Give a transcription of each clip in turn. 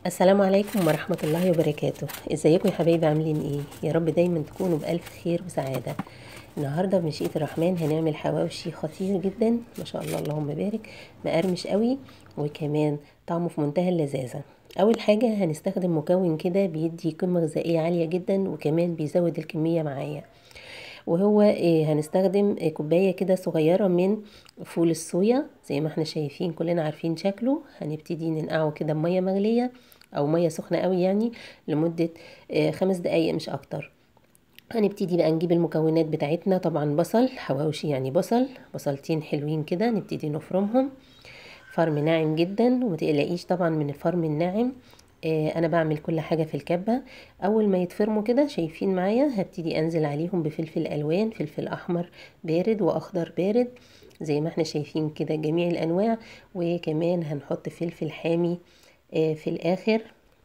السلام عليكم ورحمة الله وبركاته ازيكم يا حبايبي عاملين ايه يا رب دايما تكونوا بألف خير وسعادة النهاردة بمشيئة الرحمن هنعمل حواوشي خطير جدا ما شاء الله اللهم بارك مقرمش قوي وكمان طعمه في منتهى اللذاذة اول حاجة هنستخدم مكون كده بيدي قيمة غذائية عالية جدا وكمان بيزود الكمية معايا وهو إيه هنستخدم إيه كوباية كده صغيرة من فول الصويا زي ما احنا شايفين كلنا عارفين شكله هنبتدي ننقعه كده بمية مغلية او مية سخنة قوي يعني لمدة إيه خمس دقايق مش اكتر هنبتدي بقى نجيب المكونات بتاعتنا طبعا بصل حواوشي يعني بصل بصلتين حلوين كده نبتدي نفرمهم فرم ناعم جدا ومتقلقيش طبعا من الفرم الناعم انا بعمل كل حاجه في الكبه اول ما يتفرموا كده شايفين معايا هبتدي انزل عليهم بفلفل الوان فلفل احمر بارد واخضر بارد زي ما احنا شايفين كده جميع الانواع وكمان هنحط فلفل حامي في الاخر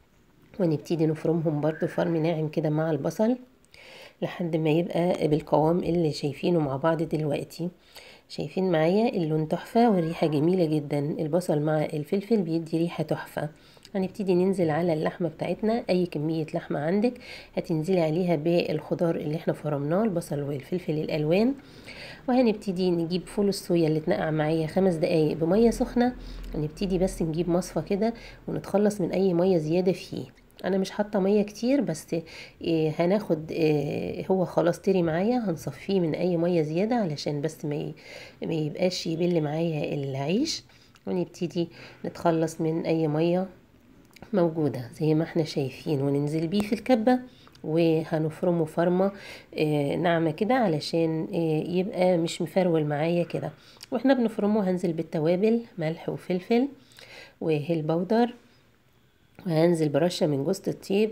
ونبتدي نفرمهم برضو فرم ناعم كده مع البصل لحد ما يبقى بالقوام اللي شايفينه مع بعض دلوقتي شايفين معايا اللون تحفة والريحة جميلة جدا البصل مع الفلفل بيدي ريحة تحفة هنبتدي ننزل على اللحمة بتاعتنا اي كمية لحمة عندك هتنزلي عليها بالخضار اللي احنا فرمناه البصل والفلفل الالوان وهنبتدي نجيب فول الصويا اللي اتنقع معايا خمس دقايق بمية سخنة ونبتدي بس نجيب مصفى كده ونتخلص من اي مية زيادة فيه انا مش حاطه ميه كتير بس إيه هناخد إيه هو خلاص تري معايا هنصفيه من اي ميه زياده علشان بس ما ما يبقاش يبل معايا العيش ونبتدي نتخلص من اي ميه موجوده زي ما احنا شايفين وننزل بيه في الكبه وهنفرمه فرمة آه ناعمة كده علشان آه يبقى مش مفرول معايا كده واحنا بنفرمه هنزل بالتوابل ملح وفلفل وهيل بودر وهنزل برشة من جوزة الطيب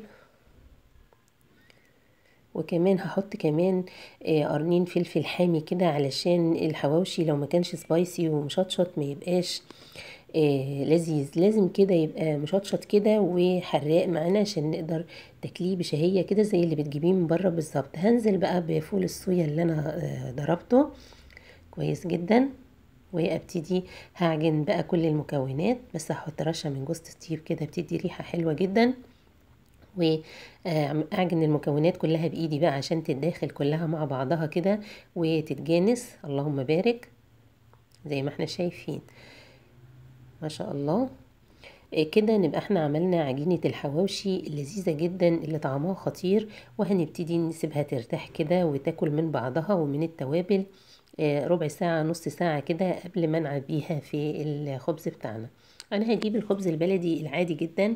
وكمان هحط كمان قرنين فلفل حامي كده علشان الحواوشي لو ما كانش سبايسي ومشطشط ما يبقاش آه لذيذ لازم كده يبقى مشطشط كده وحراق معانا عشان نقدر تاكليه بشهية كده زي اللي بتجيبيه من بره بالظبط هنزل بقى بفول الصويا اللي انا آه ضربته كويس جدا وابتدي هعجن بقى كل المكونات بس هحط رشه من جوز الطيب كده بتدي ريحه حلوه جدا واعجن المكونات كلها بايدي بقى عشان تتداخل كلها مع بعضها كده وتتجانس اللهم بارك زي ما احنا شايفين ما شاء الله كده نبقى احنا عملنا عجينة الحواوشي اللذيذة جدا اللي طعمها خطير وهنبتدي نسيبها ترتاح كده وتاكل من بعضها ومن التوابل ربع ساعة نص ساعة كده قبل ما نعبيها في الخبز بتاعنا انا هجيب الخبز البلدي العادي جدا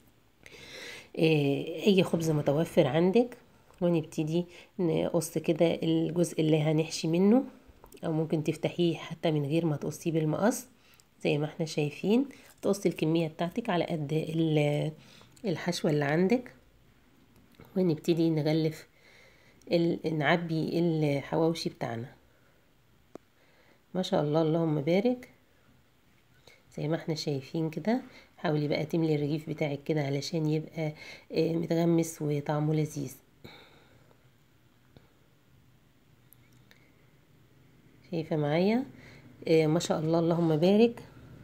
اي خبز متوفر عندك ونبتدي نقص كده الجزء اللي هنحشي منه او ممكن تفتحيه حتى من غير ما تقصيه بالمقص زي ما احنا شايفين تقصي الكمية بتاعتك على قد الحشوة اللي عندك ونبتدي نغلف نعبي الحواوشي بتاعنا ما شاء الله اللهم بارك زي ما احنا شايفين كده حاولي بقى تملي الرغيف بتاعك كده علشان يبقى متغمس وطعمه لذيذ شايفه معايا ما شاء الله اللهم بارك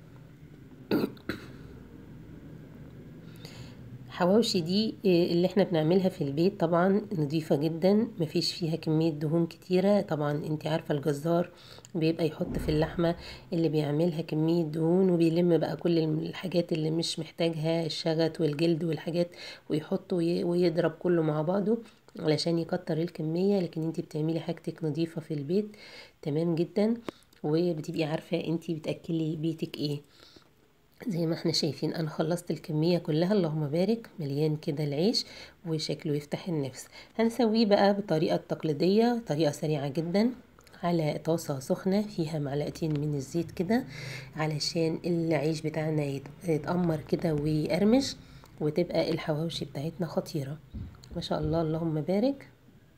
حواوشي دي اللي احنا بنعملها في البيت طبعا نظيفة جدا مفيش فيها كمية دهون كتيرة طبعا انت عارفة الجزار بيبقى يحط في اللحمة اللي بيعملها كمية دهون وبيلم بقى كل الحاجات اللي مش محتاجها الشغط والجلد والحاجات ويحط ويضرب كله مع بعضه علشان يكتر الكمية لكن انت بتعملي حاجتك نظيفة في البيت تمام جدا وبتبقي عارفة انت بتأكلي بيتك ايه زي ما احنا شايفين انا خلصت الكمية كلها اللهم بارك مليان كده العيش وشكله يفتح النفس هنسويه بقى بطريقة التقليدية طريقة سريعة جدا على طاسة سخنة فيها معلقتين من الزيت كده علشان العيش بتاعنا يتأمر كده ويقرمش وتبقى الحواوشي بتاعتنا خطيرة ما شاء الله اللهم بارك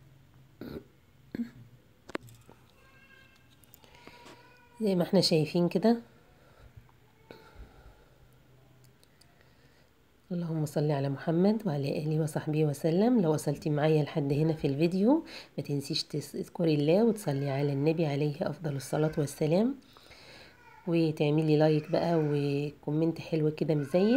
زي ما احنا شايفين كده اللهم صل على محمد وعلى آله وصحبه وسلم لو وصلتي معايا لحد هنا في الفيديو ما تنسيش تذكري الله وتصلي على النبي عليه أفضل الصلاة والسلام وتعملي لايك بقى وكومنت حلو كده مزيك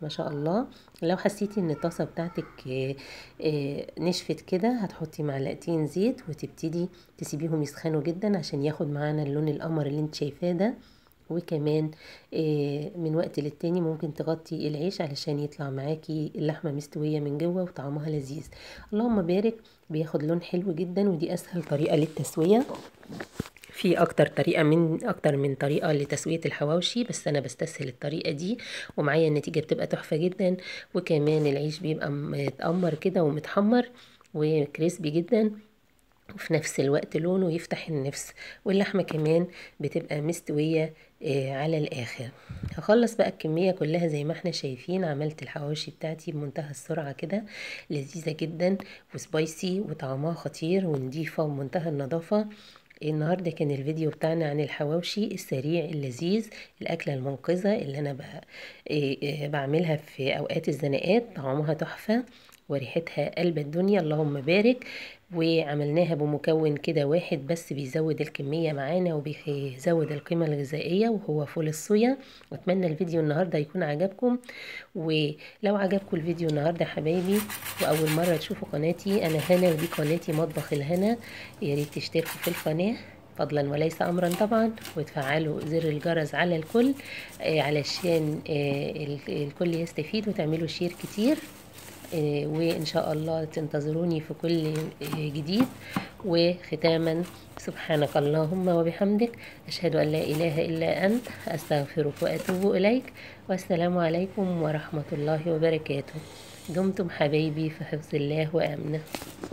ما شاء الله لو حسيتي ان الطاسه بتاعتك آه، آه، نشفت كده هتحطي معلقتين زيت وتبتدي تسيبيهم يسخنوا جدا عشان ياخد معانا اللون القمر اللي انت شايفاه ده وكمان آه، من وقت للتاني ممكن تغطي العيش علشان يطلع معاكي اللحمة مستوية من جوه وطعمها لذيذ اللهم بارك بياخد لون حلو جدا ودي اسهل طريقة للتسوية في اكتر طريقة من اكتر من طريقة لتسوية الحواوشي بس انا بستسهل الطريقة دي ومعايا النتيجة بتبقى تحفة جدا وكمان العيش بيبقى متقمر كده ومتحمر وكريسبي جدا وفي نفس الوقت لونه يفتح النفس واللحمة كمان بتبقى مستوية آه، على الآخر هخلص بقى الكمية كلها زي ما احنا شايفين عملت الحواوشي بتاعتي بمنتهى السرعة كده لذيذة جدا وسبايسي وطعمها خطير ونضيفة ومنتهى النظافة النهاردة كان الفيديو بتاعنا عن الحواوشي السريع اللذيذ الأكلة المنقذة اللي أنا ب- آه، آه، بعملها في أوقات الزنقات طعمها تحفة وريحتها قلب الدنيا اللهم بارك وعملناها بمكون كده واحد بس بيزود الكمية معانا وبيزود القيمة الغذائية وهو فول الصويا واتمنى الفيديو النهاردة يكون عجبكم ولو عجبكم الفيديو النهاردة يا حبايبي وأول مرة تشوفوا قناتي أنا هنا ودي قناتي مطبخ الهنا يا ريت تشتركوا في القناة فضلا وليس امرا طبعا وتفعلوا زر الجرس على الكل آه، علشان آه، ال- الكل يستفيد وتعملوا شير كتير آه، وإن شاء الله تنتظروني في كل آه، جديد وختاما سبحانك اللهم وبحمدك أشهد أن لا إله إلا أنت أستغفرك وأتوب إليك والسلام عليكم ورحمة الله وبركاته دمتم حبايبي في حفظ الله وأمنه